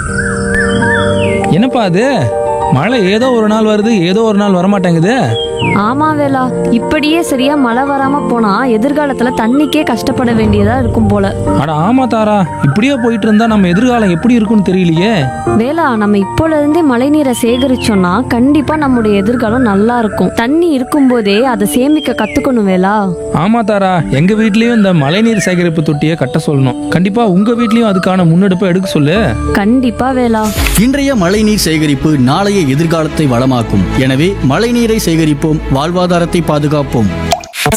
என்னப்பா அது மழை ஏதோ ஒரு நாள் வருது ஏதோ ஒரு நாள் வரமாட்டேங்குது ஆமா வேலா இப்படியே சரியா மழை வராம போனா எதிர்காலத்துல தண்ணிக்கே கஷ்டப்பட வேண்டியதா இருக்கும் போல அட ஆமா தாரா இப்படியே போயிட்டு இருந்தா நம்ம எதிர்காலம் எப்படி இருக்கும்னு தெரியலையே வேலா நம்ம இப்போல இருந்தே மழை நீரை சேகரிச்சோம்னா கண்டிப்பா நம்முடைய எதிர்காலம் நல்லா இருக்கும் தண்ணி இருக்கும்போதே அதை சேமிக்க கத்துக்கணும் வேலா ஆமா தாரா எங்க வீட்லயும் இந்த மழைநீர் சேகரிப்பு தொட்டியை கட்ட சொல்லணும் கண்டிப்பா உங்க வீட்லயும் அதுக்கான முன்னெடுப்பை எடுக்க சொல்லு கண்டிப்பா வேலா இன்றைய மழைநீர் சேகரிப்பு நாளைய எதிர்காலத்தை வளமாக்கும் எனவே மழைநீரை சேகரிப்போம் வாழ்வாதாரத்தை பாதுகாப்போம்